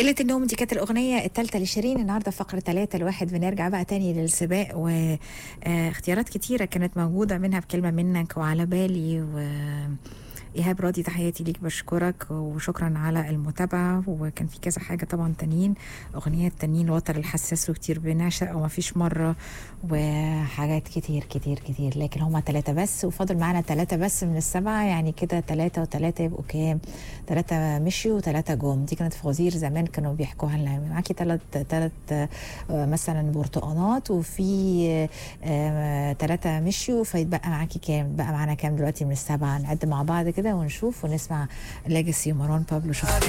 قلة النوم دي كانت الأغنية الثالثة لشيرين النهاردة فقرة ثلاثة الواحد بنرجع بقى تاني للسباق واختيارات كتيرة كانت موجودة منها بكلمة منك وعلى بالي و إيهاب راضي تحياتي ليك بشكرك وشكرا على المتابعة وكان في كذا حاجة طبعا تانيين أغنيات تانيين الوتر الحساس وكتير بنعشق أو مفيش مرة وحاجات كتير كتير كتير لكن هما ثلاثة بس وفاضل معانا ثلاثة بس من السبعة يعني كده ثلاثة وثلاثة يبقوا كام ثلاثة مشيوا وثلاثة جم دي كانت فوازير زمان كانوا بيحكوها لنا معاكي ثلاث ثلاث مثلا برتقانات وفي ثلاثة مشيوا فيتبقى معاكي كام بقى معانا كام دلوقتي من السبعة نعد مع بعض كده ونشوف ونسمع ليجاسي ومروان بابلو شوف